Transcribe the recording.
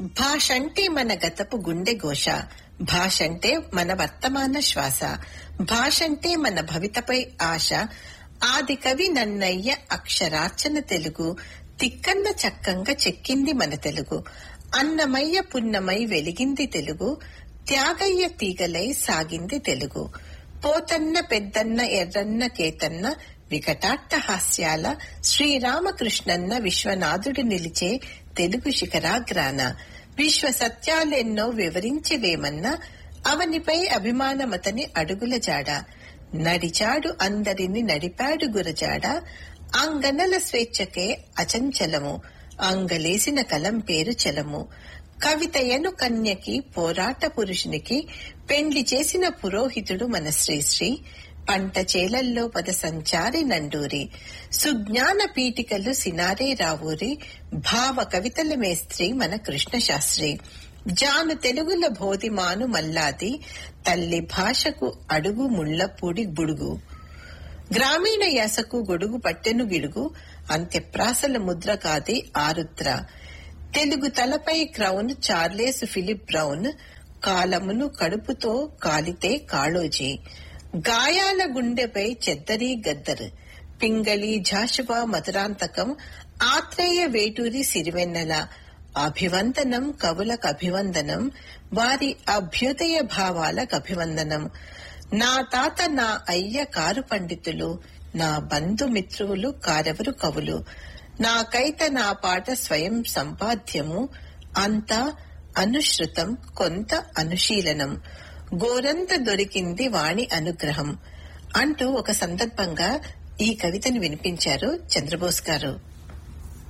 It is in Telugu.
భాషంటే మన గతపు గుండె ఘోష భాషంటే మన వర్తమాన శ్వాస భాషంటే మన భవితపై ఆశ ఆది కవి నన్నయ్య అక్షరార్చన తెలుగు తిక్కన్న చక్కంగా చెక్కింది మన తెలుగు అన్నమయ్య పున్నమై వెలిగింది తెలుగు త్యాగయ్య తీగలై సాగింది తెలుగు పోతన్న పెద్దన్న ఎర్రన్న కేతన్న వికటాట్ట హాస్యాల శ్రీరామకృష్ణన్న విశ్వనాథుడు నిలిచే తెలుగు శిఖరాగ్రాన విశ్వ సత్యాలెన్నో వివరించలేమన్నా అవనిపై అభిమానమతని అడుగుల జాడ నడిచాడు అందరిని నడిపాడు గురజాడ అంగనల స్వేచ్ఛకే అచంచలము అంగలేసిన కలం పేరు చలము కవితయను కన్యకి పోరాట పురుషునికి పెండ్లి చేసిన పురోహితుడు మన శ్రీశ్రీ పంట చేలల్లో పద సంచారి నండూరి సుజ్ఞాన పీఠికలు సినారే రావూరి భావ కవితల మేస్త్రి మన కృష్ణ శాస్త్రి జాను తెలుగుల బోధిమాను మల్లాది తల్లి భాషకు అడుగు ముళ్లపూడి బుడుగు గ్రామీణ యాసకు గొడుగు పట్టెను గిడుగు అంత్యప్రాసల ముద్ర కాది ఆరుద్ర తెలుగు తలపై క్రౌన్ చార్లెస్ ఫిలిప్ బ్రౌన్ కాలమును కడుపుతో కాలితే కాళోజీ గాయాల గుండెపై చెద్దరి గద్దర్ పింగళి జాషువా మధురాంతకం ఆత్రేయ వేటూరి సిరివెన్నెల అభివందనం కవులకు అభివందనం వారి అభ్యుదయ భావాలకు అభివందనం నా తాత నా అయ్య కారు పండితులు నా బంధుమిత్రువులు కారెవరు కవులు నాకైత నా పాట స్వయం సంపాద్యము అంతా అనుశ్రుతం కొంత అనుశీలనం గోరంత దొరికింది వాణి అనుగ్రహం అంటూ ఒక సందర్భంగా ఈ కవితను వినిపించారు చంద్రబోస్ గారు